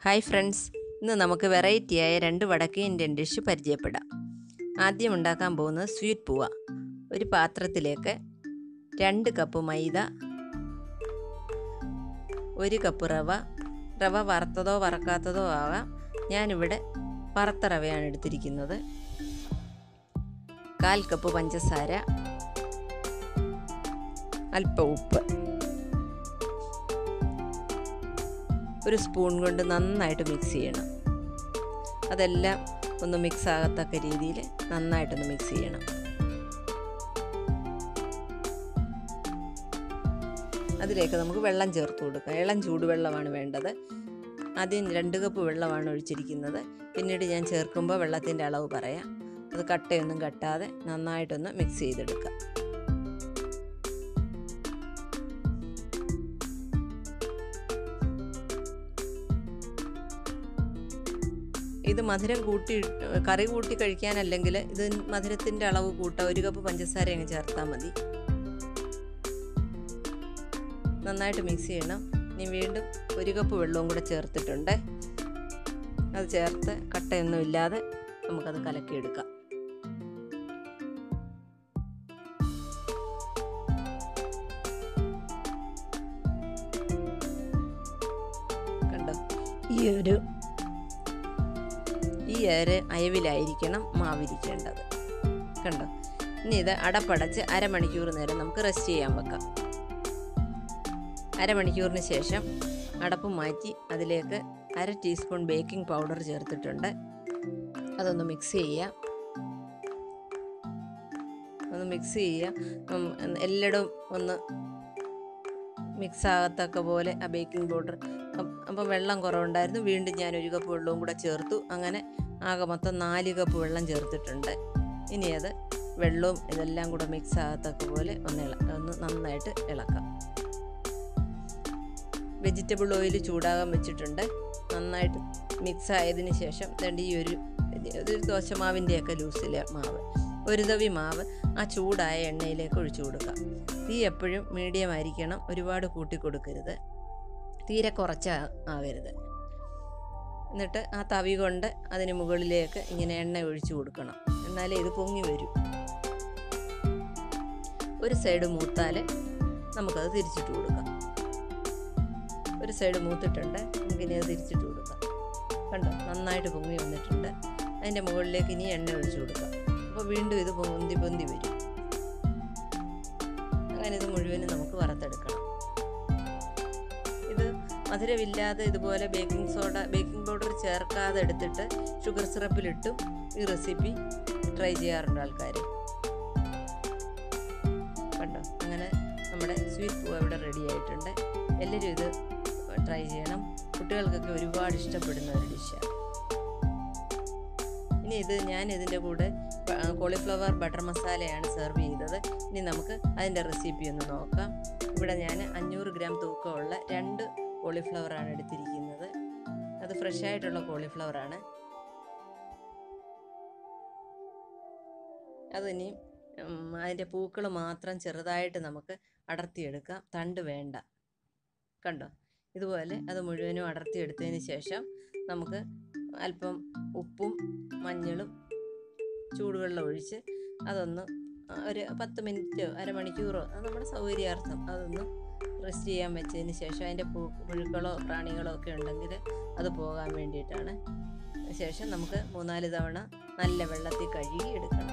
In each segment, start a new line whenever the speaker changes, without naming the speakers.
hi friends ഇന്ന് നമുക്ക് വെറൈറ്റിയായ രണ്ട് വടക്കേ ഇന്ത്യൻ ഡിഷ് പരിചയപ്പെടാം ആദ്യം ഉണ്ടാക്കാൻ പോകുന്നത് സ്വീറ്റ് പൂവ ഒരു പാത്രത്തിലേക്ക് രണ്ട് കപ്പ് മൈദ ഒരു കപ്പ് റവ റവ വറുത്തതോ വറക്കാത്തതോ ആകാം ഞാനിവിടെ വറുത്ത റവയാണ് എടുത്തിരിക്കുന്നത് കാൽ കപ്പ് പഞ്ചസാര അല്പം ഉപ്പ് ഒരു സ്പൂൺ കൊണ്ട് നന്നായിട്ട് മിക്സ് ചെയ്യണം അതെല്ലാം ഒന്ന് മിക്സ് ആകത്തക്ക രീതിയിൽ നന്നായിട്ടൊന്ന് മിക്സ് ചെയ്യണം അതിലേക്ക് നമുക്ക് വെള്ളം ചേർത്ത് കൊടുക്കാം ഇളം ചൂടുവെള്ളമാണ് വേണ്ടത് ആദ്യം രണ്ട് കപ്പ് വെള്ളമാണ് ഒഴിച്ചിരിക്കുന്നത് പിന്നീട് ഞാൻ ചേർക്കുമ്പോൾ വെള്ളത്തിൻ്റെ അളവ് പറയാം അത് കട്ടയൊന്നും കട്ടാതെ നന്നായിട്ടൊന്ന് മിക്സ് ചെയ്തെടുക്കാം ഇത് മധുരം കൂട്ടി കറി കൂട്ടി കഴിക്കാനല്ലെങ്കിൽ ഇത് മധുരത്തിൻ്റെ അളവ് കൂട്ടാം ഒരു കപ്പ് പഞ്ചസാര അങ്ങ് ചേർത്താൽ മതി നന്നായിട്ട് മിക്സ് ചെയ്യണം ഇനി വീണ്ടും ഒരു കപ്പ് വെള്ളവും കൂടെ ചേർത്തിട്ടുണ്ട് അത് ചേർത്ത് കട്ടയൊന്നും ഇല്ലാതെ നമുക്കത് കലക്കിയെടുക്കാം കണ്ടോ ഈ ഒരു ഈ ഒരു അയവിലായിരിക്കണം മാവിരിക്കേണ്ടത് കണ്ടോ ഇനി ഇത് അടപ്പടച്ച് അരമണിക്കൂർ നേരം നമുക്ക് റെസ്റ്റ് ചെയ്യാൻ വെക്കാം അരമണിക്കൂറിന് ശേഷം അടപ്പ് മാറ്റി അതിലേക്ക് അര ടീസ്പൂൺ ബേക്കിംഗ് പൗഡർ ചേർത്തിട്ടുണ്ട് അതൊന്ന് മിക്സ് ചെയ്യാം ഒന്ന് മിക്സ് ചെയ്യാം എല്ലായിടവും ഒന്ന് മിക്സ് ആകത്തക്ക പോലെ ആ ബേക്കിംഗ് പൗഡർ അപ്പോൾ വെള്ളം കുറവുണ്ടായിരുന്നു വീണ്ടും ഞാൻ ഒരു കപ്പ് വെള്ളവും കൂടെ ചേർത്തു അങ്ങനെ ആകെ മൊത്തം നാല് കപ്പ് വെള്ളം ചേർത്തിട്ടുണ്ട് ഇനി അത് വെള്ളവും ഇതെല്ലാം കൂടെ മിക്സ് ആകത്തക്ക പോലെ ഒന്ന് ഇള ഒന്ന് നന്നായിട്ട് ഇളക്കാം വെജിറ്റബിൾ ഓയിൽ ചൂടാകാൻ വെച്ചിട്ടുണ്ട് നന്നായിട്ട് മിക്സ് ആയതിന് ശേഷം രണ്ട് ഈ ഒരു ഒരു ദോശമാവിൻ്റെയൊക്കെ ലൂസിലെ മാവ് ഒരു തവി മാവ് ആ ചൂടായ എണ്ണയിലേക്ക് ഒഴിച്ചു കൊടുക്കാം തീ എപ്പോഴും മീഡിയം ആയിരിക്കണം ഒരുപാട് കൂട്ടി കൊടുക്കരുത് തീരെ കുറച്ച് ആകരുത് എന്നിട്ട് ആ തവി കൊണ്ട് അതിന് മുകളിലേക്ക് ഇങ്ങനെ എണ്ണ ഒഴിച്ചു കൊടുക്കണം എന്നാലേ ഇത് പൊങ്ങി വരൂ ഒരു സൈഡ് മൂത്താൽ നമുക്കത് തിരിച്ചിട്ട് കൊടുക്കാം ഒരു സൈഡ് മൂത്തിട്ടുണ്ട് നമുക്കിനി അത് തിരിച്ചിട്ട് കൊടുക്കാം കണ്ടോ നന്നായിട്ട് പൊങ്ങി വന്നിട്ടുണ്ട് അതിൻ്റെ മുകളിലേക്ക് ഇനി എണ്ണ ഒഴിച്ചു കൊടുക്കാം അപ്പോൾ വീണ്ടും ഇത് പൊന്തി പൊന്തി വരും അങ്ങനെ ഇത് മുഴുവനും നമുക്ക് വറുത്തെടുക്കണം ഇത് മധുരമില്ലാതെ ഇതുപോലെ ബേക്കിംഗ് സോഡ ബേക്കിംഗ് പൗഡർ ചേർക്കാതെ എടുത്തിട്ട് ഷുഗർ സിറപ്പിലിട്ടും ഈ റെസിപ്പി ട്രൈ ചെയ്യാറുണ്ട് ആൾക്കാർ കണ്ടോ അങ്ങനെ നമ്മുടെ സ്വീറ്റ് പൂവ് ഇവിടെ റെഡി ആയിട്ടുണ്ട് എല്ലാവരും ഇത് ട്രൈ ചെയ്യണം കുട്ടികൾക്കൊക്കെ ഒരുപാട് ഇഷ്ടപ്പെടുന്ന ഒരു ഡിഷാണ് ഇനി ഇത് ഞാൻ ഇതിൻ്റെ കൂടെ കോളിഫ്ലവർ ബട്ടർ മസാലയാണ് സെർവ് ചെയ്തത് ഇനി നമുക്ക് അതിൻ്റെ റെസിപ്പി ഒന്ന് നോക്കാം ഇവിടെ ഞാൻ അഞ്ഞൂറ് ഗ്രാം തൂക്കമുള്ള രണ്ട് കോളിഫ്ലവറാണ് എടുത്തിരിക്കുന്നത് അത് ഫ്രഷ് ആയിട്ടുള്ള കോളിഫ്ലവറാണ് അതിനി അതിൻ്റെ പൂക്കൾ മാത്രം ചെറുതായിട്ട് നമുക്ക് അടർത്തിയെടുക്കാം തണ്ട് വേണ്ട കണ്ടോ ഇതുപോലെ അത് മുഴുവനും അടർത്തിയെടുത്തതിന് ശേഷം നമുക്ക് അല്പം ഉപ്പും മഞ്ഞളും ചൂടുവെള്ളം ഒഴിച്ച് അതൊന്ന് ഒരു പത്ത് മിനിറ്റോ അരമണിക്കൂറോ അത് നമ്മുടെ സൗകര്യാർത്ഥം അതൊന്ന് റെസ്റ്റ് ചെയ്യാൻ വെച്ചതിന് ശേഷം അതിൻ്റെ പൂ പുഴുക്കളോ പ്രാണികളോ ഒക്കെ ഉണ്ടെങ്കിൽ അത് പോകാൻ വേണ്ടിയിട്ടാണ് ശേഷം നമുക്ക് മൂന്നാല് തവണ നല്ല വെള്ളത്തിൽ കഴുകി എടുക്കണം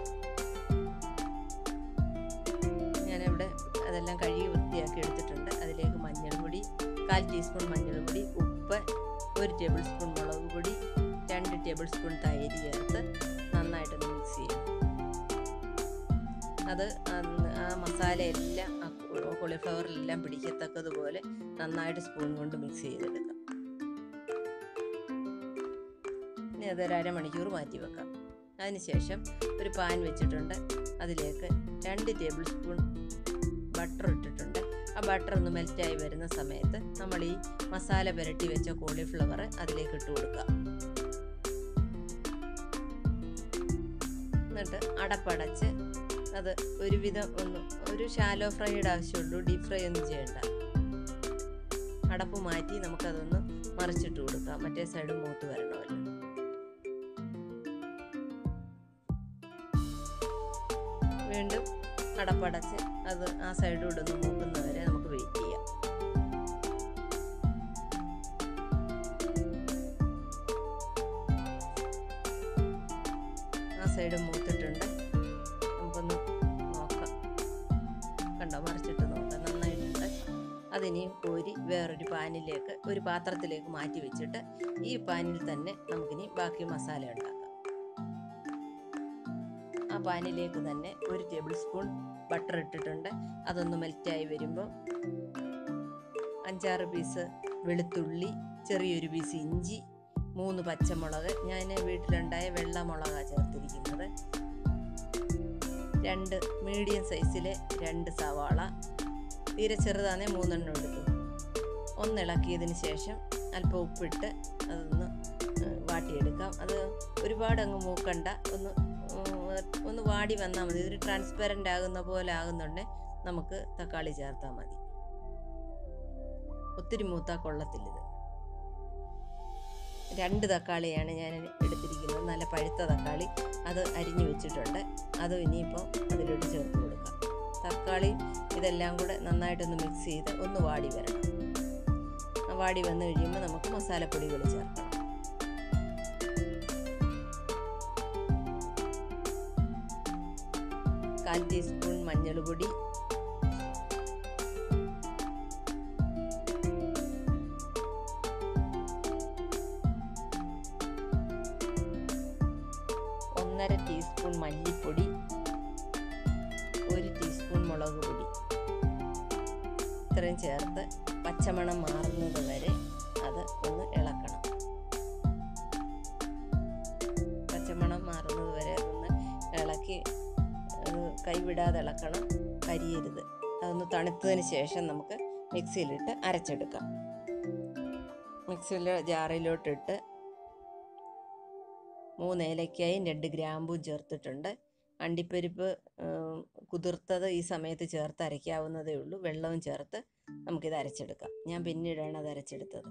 ഞാനിവിടെ അതെല്ലാം കഴുകി വൃത്തിയാക്കി എടുത്തിട്ടുണ്ട് അതിലേക്ക് മഞ്ഞൾപ്പൊടി കാൽ ടീസ്പൂൺ മഞ്ഞൾപ്പൊടി ഉപ്പ് ഒരു ടേബിൾ സ്പൂൺ മുളക് പൊടി രണ്ട് ടേബിൾ സ്പൂൺ തൈര് ചേർത്ത് നന്നായിട്ടൊന്ന് മിക്സ് ചെയ്യും അത് ആ മസാല എല്ലാം ആ കോളിഫ്ലവറിലെല്ലാം പിടിക്കത്തക്കതുപോലെ നന്നായിട്ട് സ്പൂൺ കൊണ്ട് മിക്സ് ചെയ്തെടുക്കാം ഇനി അതൊരു അരമണിക്കൂർ മാറ്റി വെക്കാം അതിനുശേഷം ഒരു പാൻ വെച്ചിട്ടുണ്ട് അതിലേക്ക് രണ്ട് ടേബിൾ സ്പൂൺ ബട്ടർ ഇട്ടിട്ടുണ്ട് ആ ബട്ടർ ഒന്ന് മെൽറ്റായി വരുന്ന സമയത്ത് നമ്മൾ ഈ മസാല പുരട്ടി വെച്ച കോളിഫ്ലവർ അതിലേക്ക് ഇട്ട് കൊടുക്കുക എന്നിട്ട് അടപ്പടച്ച് അത് ഒരുവിധം ഒന്ന് ഒരു ഷാലോ ഫ്രൈയുടെ ആവശ്യമുള്ളൂ ഡീപ് ഫ്രൈ ഒന്നും ചെയ്യണ്ട അടപ്പ് മാറ്റി നമുക്കതൊന്ന് മറിച്ചിട്ട് കൊടുക്കാം മറ്റേ സൈഡ് മൂത്ത് വരണമല്ലോ വീണ്ടും അടപ്പടച്ച് അത് ആ സൈഡിലൂടെ ഒന്ന് മൂക്കുന്നവരെ നമുക്ക് വെയിറ്റ് ചെയ്യാം ആ സൈഡ് മൂത്തിട്ടുണ്ട് നമുക്കൊന്ന് നോക്കാം കണ്ടോ മറിച്ചിട്ട് നോക്കാം നന്നായിട്ടുണ്ട് അതിനെയും കോരി വേറൊരു പാനിലേക്ക് ഒരു പാത്രത്തിലേക്ക് മാറ്റി വെച്ചിട്ട് ഈ പാനിൽ തന്നെ നമുക്കിനി ബാക്കി മസാല ഉണ്ടാക്കാം ആ പാനിലേക്ക് തന്നെ ഒരു ടേബിൾ സ്പൂൺ ബട്ടർ ഇട്ടിട്ടുണ്ട് അതൊന്ന് മെൽറ്റായി വരുമ്പോൾ അഞ്ചാറ് പീസ് വെളുത്തുള്ളി ചെറിയൊരു പീസ് ഇഞ്ചി മൂന്ന് പച്ചമുളക് ഞാൻ വീട്ടിലുണ്ടായ വെള്ള മുളകാണ് ചേർത്തിരിക്കുന്നത് രണ്ട് മീഡിയം സൈസിലെ രണ്ട് സവാള തീരെ ചെറുതാണേ മൂന്നെണ്ണം എടുത്തു ഒന്ന് ഇളക്കിയതിന് ശേഷം അല്പം ഉപ്പിട്ട് അതൊന്ന് വാട്ടിയെടുക്കാം അത് ഒരുപാട് അങ്ങ് മൂക്കണ്ട ഒന്ന് ഒന്ന് വാടി വന്നാൽ മതി ഒരു ട്രാൻസ്പെറൻ്റ് ആകുന്ന പോലെ ആകുന്നുണ്ടേ നമുക്ക് തക്കാളി ചേർത്താൽ മതി ഒത്തിരി മൂത്താ കൊള്ളത്തില്ലിത് രണ്ട് തക്കാളിയാണ് ഞാൻ എടുത്തിരിക്കുന്നത് നല്ല പഴുത്ത തക്കാളി അത് അരിഞ്ഞു വെച്ചിട്ടുണ്ട് അത് ഇനിയിപ്പോൾ അതിലോട്ട് ചേർത്ത് കൊടുക്കാം തക്കാളി ഇതെല്ലാം കൂടെ നന്നായിട്ടൊന്ന് മിക്സ് ചെയ്ത് ഒന്ന് വാടി വരണം വാടി വന്നു കഴിയുമ്പോൾ നമുക്ക് മസാലപ്പൊടികൾ ചേർക്കണം കാൽ ടീസ്പൂൺ മഞ്ഞൾ പൊടി ഒന്നര ടീസ്പൂൺ മല്ലിപ്പൊടി ഒരു ടീസ്പൂൺ മുളക് പൊടി ഇത്രയും ചേർത്ത് പച്ചമണം മാറുന്നത് വരെ അത് ഒന്ന് ഇളക്കണം പച്ചമണം മാറുന്നത് വരെ ഒന്ന് ഇളക്കി കൈവിടാതെ ഇളക്കണം കരിയരുത് അതൊന്ന് തണുത്തതിന് ശേഷം നമുക്ക് മിക്സിയിലിട്ട് അരച്ചെടുക്കാം മിക്സിയിലെ ജാറിലോട്ടിട്ട് മൂന്ന് ഏലക്കായും രണ്ട് ഗ്രാമ്പും ചേർത്തിട്ടുണ്ട് അണ്ടിപ്പരിപ്പ് കുതിർത്തത് ഈ സമയത്ത് ചേർത്ത് അരയ്ക്കാവുന്നതേ ഉള്ളൂ വെള്ളവും ചേർത്ത് നമുക്കിത് അരച്ചെടുക്കാം ഞാൻ പിന്നീടാണ് അത് അരച്ചെടുത്തത്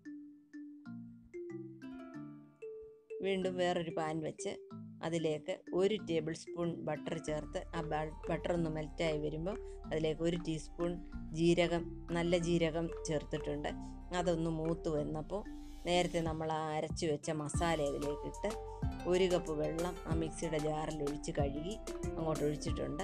വീണ്ടും വേറൊരു പാൻ വെച്ച് അതിലേക്ക് ഒരു ടേബിൾ സ്പൂൺ ബട്ടർ ചേർത്ത് ആ ബട്ടർ ഒന്ന് മെൽറ്റായി വരുമ്പോൾ അതിലേക്ക് ഒരു ടീസ്പൂൺ ജീരകം നല്ല ജീരകം ചേർത്തിട്ടുണ്ട് അതൊന്ന് മൂത്ത് വന്നപ്പോൾ നേരത്തെ നമ്മൾ ആ അരച്ച് വെച്ച മസാല ഇതിലേക്ക് ഇട്ട് ഒരു കപ്പ് വെള്ളം ആ മിക്സിയുടെ ജാറിൽ ഒഴിച്ച് കഴുകി അങ്ങോട്ട് ഒഴിച്ചിട്ടുണ്ട്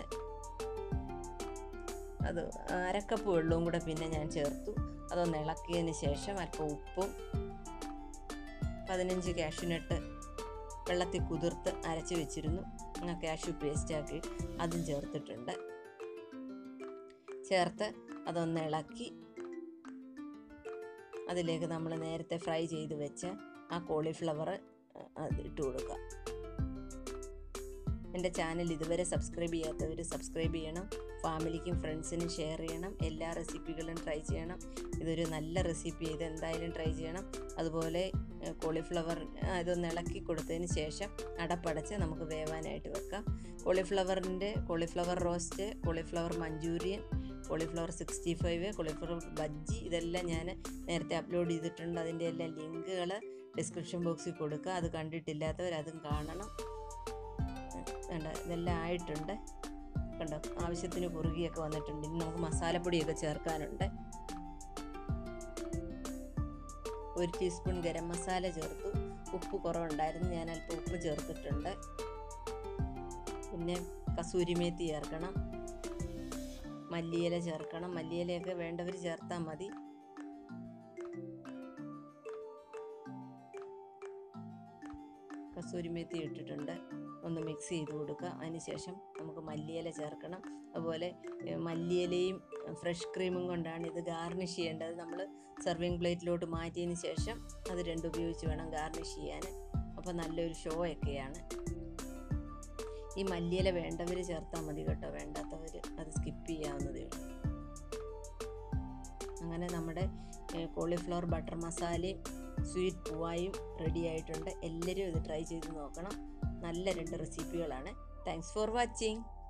അത് അരക്കപ്പ് വെള്ളവും കൂടെ പിന്നെ ഞാൻ ചേർത്തു അതൊന്ന് ഇളക്കിയതിന് ശേഷം അല്പം ഉപ്പും പതിനഞ്ച് കാഷ്യൂനട്ട് വെള്ളത്തിൽ കുതിർത്ത് അരച്ച് വെച്ചിരുന്നു ആ കാഷ്യൂ പേസ്റ്റാക്കി അതും ചേർത്തിട്ടുണ്ട് ചേർത്ത് അതൊന്ന് ഇളക്കി അതിലേക്ക് നമ്മൾ നേരത്തെ ഫ്രൈ ചെയ്ത് വെച്ച ആ കോളിഫ്ലവർ അത് ഇട്ട് കൊടുക്കുക എൻ്റെ ചാനൽ ഇതുവരെ സബ്സ്ക്രൈബ് ചെയ്യാത്തവർ സബ്സ്ക്രൈബ് ചെയ്യണം ഫാമിലിക്കും ഫ്രണ്ട്സിനും ഷെയർ ചെയ്യണം എല്ലാ റെസിപ്പികളും ട്രൈ ചെയ്യണം ഇതൊരു നല്ല റെസിപ്പി ഇത് എന്തായാലും ട്രൈ ചെയ്യണം അതുപോലെ കോളിഫ്ലവർ ഇതൊന്ന് ഇളക്കി കൊടുത്തതിന് ശേഷം അടപ്പടച്ച് നമുക്ക് വേവാനായിട്ട് വെക്കാം കോളിഫ്ലവറിൻ്റെ cauliflower roast cauliflower manchurian cauliflower sixty five cauliflower bajji ഇതെല്ലാം ഞാൻ നേരത്തെ അപ്ലോഡ് ചെയ്തിട്ടുണ്ട് അതിൻ്റെ എല്ലാം ലിങ്കുകൾ ഡിസ്ക്രിപ്ഷൻ ബോക്സിൽ കൊടുക്കുക അത് കണ്ടിട്ടില്ലാത്തവർ അതും കാണണം കണ്ട ഇതെല്ലാം ആയിട്ടുണ്ട് കണ്ടോ ആവശ്യത്തിന് കുറുകിയൊക്കെ വന്നിട്ടുണ്ട് ഇനി നമുക്ക് മസാലപ്പൊടിയൊക്കെ ചേർക്കാനുണ്ട് ഒരു ടീസ്പൂൺ ഗരം മസാല ചേർത്തു ഉപ്പ് കുറവുണ്ടായിരുന്നു ഞാൻ അല്പം ഉപ്പ് ചേർത്തിട്ടുണ്ട് പിന്നെ കസൂരി മേത്തി ചേർക്കണം മല്ലിയില ചേർക്കണം മല്ലിയിലയൊക്കെ വേണ്ടവർ ചേർത്താൽ മതി കസൂരി മേത്തി ഇട്ടിട്ടുണ്ട് ഒന്ന് മിക്സ് ചെയ്ത് കൊടുക്കുക അതിനുശേഷം നമുക്ക് മല്ലിയില ചേർക്കണം അതുപോലെ മല്ലിയിലയും ഫ്രഷ് ക്രീമും കൊണ്ടാണ് ഇത് ഗാർണിഷ് ചെയ്യേണ്ടത് നമ്മൾ സെർവിങ് പ്ലേറ്റിലോട്ട് മാറ്റിയതിന് ശേഷം അത് രണ്ടും ഉപയോഗിച്ച് വേണം ഗാർണിഷ് ചെയ്യാൻ അപ്പോൾ നല്ലൊരു ഷോ ഒക്കെയാണ് ഈ മല്ലിയില വേണ്ടവർ ചേർത്താൽ മതി കേട്ടോ വേണ്ടാത്തവർ അത് സ്കിപ്പ് ചെയ്യാവുന്നതേ ഉള്ളൂ അങ്ങനെ നമ്മുടെ കോളിഫ്ലവർ ബട്ടർ മസാലയും സ്വീറ്റ് പൂവായും റെഡി ആയിട്ടുണ്ട് എല്ലാവരും ഇത് ട്രൈ ചെയ്ത് നോക്കണം നല്ല രണ്ട് റെസിപ്പികളാണ് താങ്ക്സ് ഫോർ വാച്ചിങ്